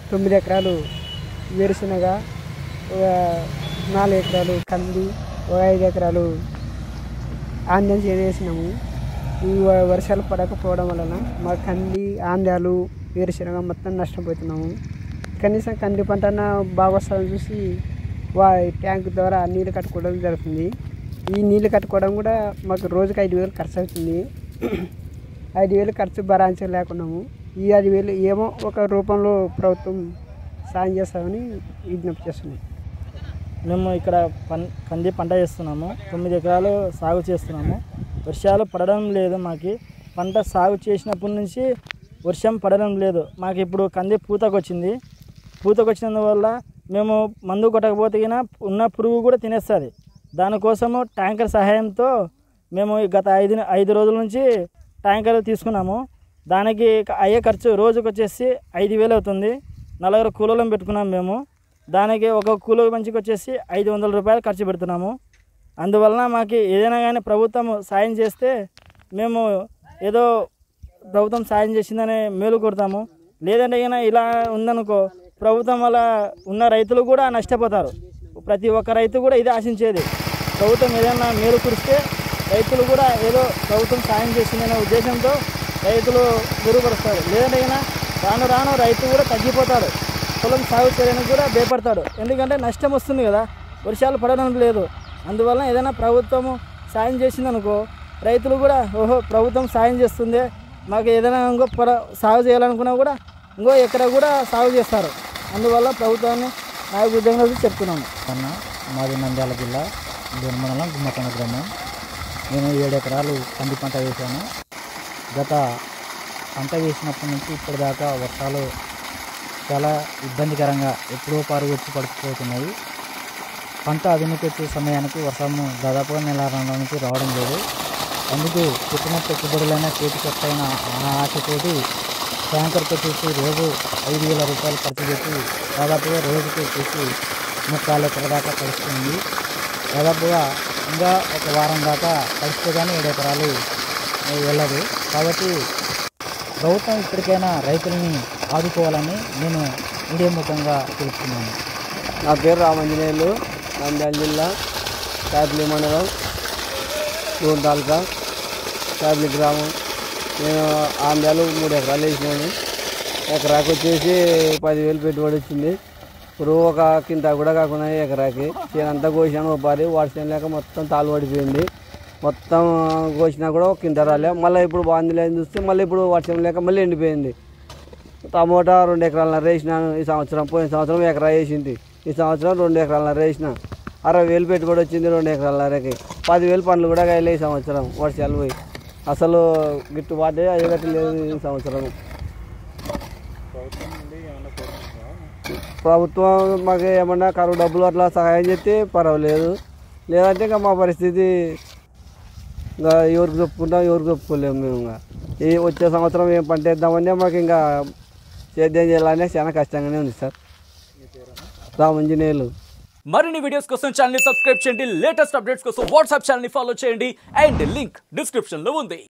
తొమ్మిది ఎకరాలు వేరుశనగ ఒక నాలుగు ఎకరాలు కంది ఒక ఐదు ఎకరాలు ఆంధ్యం చేసినాము ఈ వ- వర్షాలు పడకపోవడం వలన మా కంది ఆంధ్యాలు వేరుశనగ మొత్తం నష్టపోతున్నాము కనీసం కంది పంట బాగా వస్తుందని చూసి వా ట్యాంక్ ద్వారా నీళ్ళు కట్టుకోవడం జరుగుతుంది ఈ నీళ్ళు కట్టుకోవడం కూడా మాకు రోజుకి ఐదు వేలు ఖర్చు అవుతుంది ఐదు వేలు ఖర్చు భరాంచలేకున్నాము ఈ ఐదు వేలు ఏమో ఒక రూపంలో ప్రభుత్వం సాయం చేస్తామని విజ్ఞప్తి చేస్తున్నాం మేము ఇక్కడ పన్ కంది పంట చేస్తున్నాము తొమ్మిది ఎకరాలు సాగు చేస్తున్నాము వర్షాలు పడడం లేదు మాకు పంట సాగు చేసినప్పటి నుంచి వర్షం పడడం లేదు మాకు ఇప్పుడు కంది పూతకు వచ్చింది పూతకు వచ్చినందువల్ల మేము మందు కొట్టకపోతే గిన ఉన్న పురుగు కూడా తినేస్తుంది దానికోసము ట్యాంకర్ సహాయంతో మేము ఈ గత ఐదు ఐదు రోజుల నుంచి ట్యాంకర్ తీసుకున్నాము దానికి అయ్యే ఖర్చు రోజుకు వచ్చేసి ఐదు వేలు అవుతుంది నలుగురు కూలీలను పెట్టుకున్నాం మేము దానికి ఒక కూలి మంచికి వచ్చేసి ఐదు వందల రూపాయలు ఖర్చు పెడుతున్నాము అందువలన మాకు ఏదైనా కానీ ప్రభుత్వం సాయం చేస్తే మేము ఏదో ప్రభుత్వం సాయం చేసిందనే మేలు కొడతాము లేదంటే కనుక ఇలా ఉందనుకో ప్రభుత్వం వల్ల ఉన్న రైతులు కూడా నష్టపోతారు ప్రతి ఒక్క రైతు కూడా ఇది ఆశించేది ప్రభుత్వం ఏదైనా మేలు కురిస్తే రైతులు కూడా ఏదో ప్రభుత్వం సాయం చేసిందనే ఉద్దేశంతో రైతులు మెరుగుపరుస్తారు లేదంటే కనుక రాను రాను రైతు కూడా తగ్గిపోతాడు పొలం సాగు చేయడానికి కూడా భయపడతాడు ఎందుకంటే నష్టం వస్తుంది కదా వర్షాలు పడడం లేదు అందువలన ఏదైనా ప్రభుత్వము సాయం చేసిందనుకో రైతులు కూడా ఓహో ప్రభుత్వం సాయం చేస్తుంది మాకు ఏదైనా ఇంకో పొల సాగు చేయాలనుకున్నా కూడా ఇంకో ఎక్కడ కూడా సాగు చేస్తారు అందువల్ల ప్రభుత్వాన్ని నాకు ఉద్యోగంలో చెప్తున్నాను అన్న మాది నంద్యాల జిల్లా దూరు మండలం గుమ్మకొండ గ్రామం నేను ఏడు ఎకరాలు కంది పంట వేశాను గత పంట వేసినప్పటి నుంచి ఇప్పటిదాకా వర్షాలు చాలా ఇబ్బందికరంగా ఎప్పుడో పారు వచ్చి పడుకుపోతున్నాయి పంట అదునుకు వచ్చే సమయానికి వర్షము దాదాపుగా నెల నుంచి రావడం లేదు అందుకు పెట్టిన పెట్టుబడులైనా చేతికి వస్తాయన్న ఆ ఆశతోటి ట్యాంకర్తో చూసి రోజు ఐదు వేల రూపాయలు ఖర్చు పెట్టి దాదాపుగా రోజుకి వచ్చేసి ముక్కాలు ఎకర దాకా కలుస్తుంది దాదాపుగా ఇంకా ఒక వారం దాకా కలిస్తే కానీ ఏడు ఎకరాలు వెళ్ళదు కాబట్టి ప్రభుత్వం ఇప్పటికైనా రైతులని ఆదుకోవాలని నేను మీడియా ముఖంగా తెలుపుతున్నాను నా పేరు రామంజనేయులు నంద్యాల జిల్లా కాపిలి మండలం దూన్ తాలూకా కాపిలి గ్రామం నేను ఆంధ్రాలు మూడు ఎకరాలు వేసినాను ఎకరాకి వచ్చేసి పదివేలు పెట్టుబడి వచ్చింది ఇప్పుడు ఒక కింద కూడా కాకుండా ఎకరాకి చేనంతా కోసినాను ఒక పారి వర్షం లేక మొత్తం తాలు పడిపోయింది మొత్తం కోసినా కూడా ఒక కింద రాలే మళ్ళీ ఇప్పుడు బాగుంది లేని చూస్తే మళ్ళీ ఇప్పుడు వర్షం లేక మళ్ళీ ఎండిపోయింది టమోటా రెండు ఎకరాలన్నర వేసినాను ఈ సంవత్సరం పోయిన సంవత్సరం ఎకరా వేసింది ఈ సంవత్సరం రెండు ఎకరాలన్నర వేసిన అరవై వేలు పెట్టుబడి వచ్చింది రెండు ఎకరాలన్నరకి పదివేలు పండ్లు కూడా కాయలే ఈ సంవత్సరం వర్షాలు పోయి అసలు గిట్టుబాటే అయ్యేటట్టు లేదు ఈ సంవత్సరం ప్రభుత్వం మాకు ఏమన్నా కరువు డబ్బులు అట్లా సహాయం చేస్తే పర్వాలేదు లేదంటే ఇంకా మా పరిస్థితి ఇంకా ఎవరికి చెప్పుకుంటాం ఎవరికి చెప్పుకోలేము మేము ఇంకా ఈ వచ్చే సంవత్సరం ఏం పంట వేద్దామని మాకు ఇంకా సేద్యం చేయాలనే చాలా కష్టంగానే ఉంది సార్ రామంజనేయులు మరిన్ని వీడియోస్ కోసం ఛానల్ ని సబ్స్క్రైబ్ చేయండి లేటెస్ట్ అప్డేట్స్ కోసం వాట్సాప్ ఛానల్ ని ఫాలో చేయండి అండ్ లింక్ డిస్క్రిప్షన్ లో ఉంది